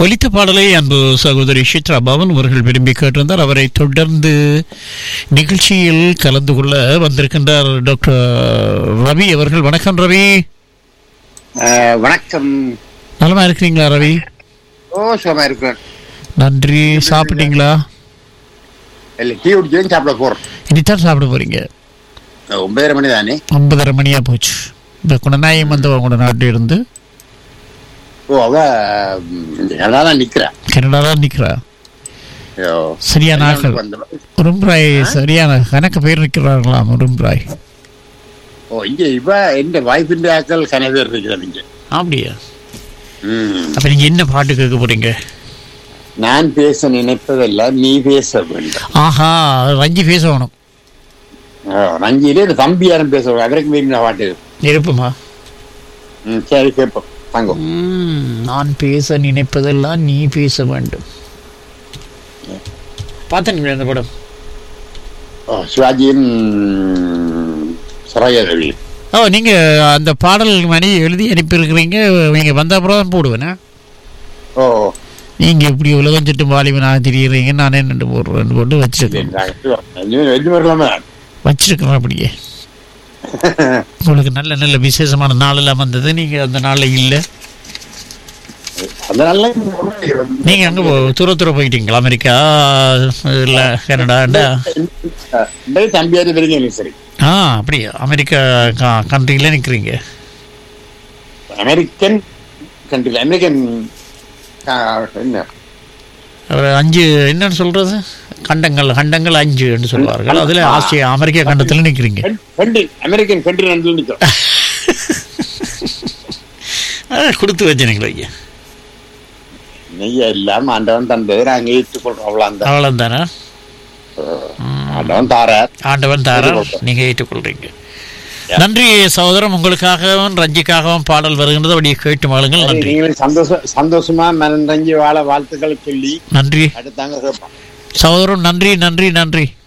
ஒலித்த பாடலை அன்பு சகோதரி சித்ரா பவன் அவர்கள் விரும்பி கேட்டிருந்தார் அவரை தொடர்ந்து நிகழ்ச்சியில் கலந்து கொள்ள வந்திருக்கின்றார் டாக்டர் ரவி அவர்கள் வணக்கம் ரவி அஹ், வணக்கம் நலமா இருக்கிறீங்களா ரவி ஓ சுகமா இருக்கிறேன் நன்றி சாப்பிட்டீங்களா இல்லை டீ குடிக்கிறேன் சாப்பிட போறேன் இனித்தான் சாப்பிட போறீங்க அஹ், ஒன்பதரை மணி தானே ஒன்பதரை மணியா போச்சு இந்த குணநாயகம் வந்து உங்களோட நாட்டில் இருந்து ஓ அவ ம், இந்த நல்லா தான் நிக்கிறா கனடா தான் நிற்கிறா ஐயோ, சரியான ஆக்கள் வந்தவ. உரும்ராய் சரியான கணக்கு பேர் நிற்கிறார்களாம் உரும்ராய் ஓ இங்க இவ எந்த வாய்ப்பின்ற ஆக்கள் கன பேர் இருக்கிறது இங்க அப்படியா ம். அப்ப நீங்க என்ன பாட்டு கேட்க போறீங்க நான் பேச நினைப்பதெல்லாம் நீ பேச வேண்டும் ஆஹா ரஞ்சி பேசணும் அஹ், ரஞ்சியிலே இந்த தம்பி யாரும் பேச அவருக்கு மீறி நான் பாட்டு இருப்புமா ம், சரி கேட்போம் தங்கம் ம், நான் பேச நினைப்பதெல்லாம் நீ பேச வேண்டும் பார்த்தீங்களா இந்த படம் ஓ, சிவாஜியின் சரோஜா ரவி ஓ நீங்க அந்த பாடல் மணி எழுதி அனுப்பியிருக்கிறீங்க நீங்க வந்த அப்புறம் தான் போடுவேனா ஓ நீங்க இப்படி உலகம் சுட்டும் வாலிபனாக தெரியுறீங்க நானே ரெண்டு போடுறேன் ரெண்டு போட்டு வச்சிருக்கேன் வெற்றி வரலாமா வச்சிருக்கிறேன் அப்படியே உங்களுக்கு நல்ல நல்ல விசேஷமான நாளெல்லாம் வந்தது நீங்க அந்த நாள்ல இல்லை அதனால நீங்க அங்க போ- தூர தூர போயிட்டீங்களா அமெரிக்கா இல்ல கனடாண்டா இந்த தம்பியாரு வரைக்கும் எனக்கு சரி ஆ அப்படியா அமெரிக்கா கண்ட்ரியில நிக்கிறீங்க அமெரிக்கன் கண்ட்ரியில் அமெரிக்கன் ஆ, என்ன ஒரு அஞ்சு என்னன்னு சொல்றது கண்டங்கள் கண்டங்கள் அஞ்சுன்னு சொல்வார்கள் அதுல ஆசியா அமெரிக்கா கண்டத்துல நிக்கிறீங்க கண்ட்ரி அமெரிக்கன் கண்ட்ரி நடுவில் நிற்கும் ஆ, கொடுத்து வச்சுனீங்களா ஐயா நெய்ய இல்லாம ஆண்டவன் தந்தது நாங்க ஏற்றுக்கொள்றோம் அவ்வளோ அந்த அவ்வளவுதானே ஆண்டவன் தாரார் ஆண்டவன் தாரா நீங்க ஏற்றுக்கொள்றீங்க நன்றி சகோதரம் உங்களுக்காகவும் ரஞ்சிக்காகவும் பாடல் வருகின்றது அப்படியே கேட்டு வாழுங்கள் நன்றி நீங்களும் சந்தோஷம் சந்தோஷமா மனந்தங்கி வாழ வாழ்த்துக்களை சொல்லி நன்றி அடுத்தாங்க கேட்போம் சகோதரம் நன்றி நன்றி நன்றி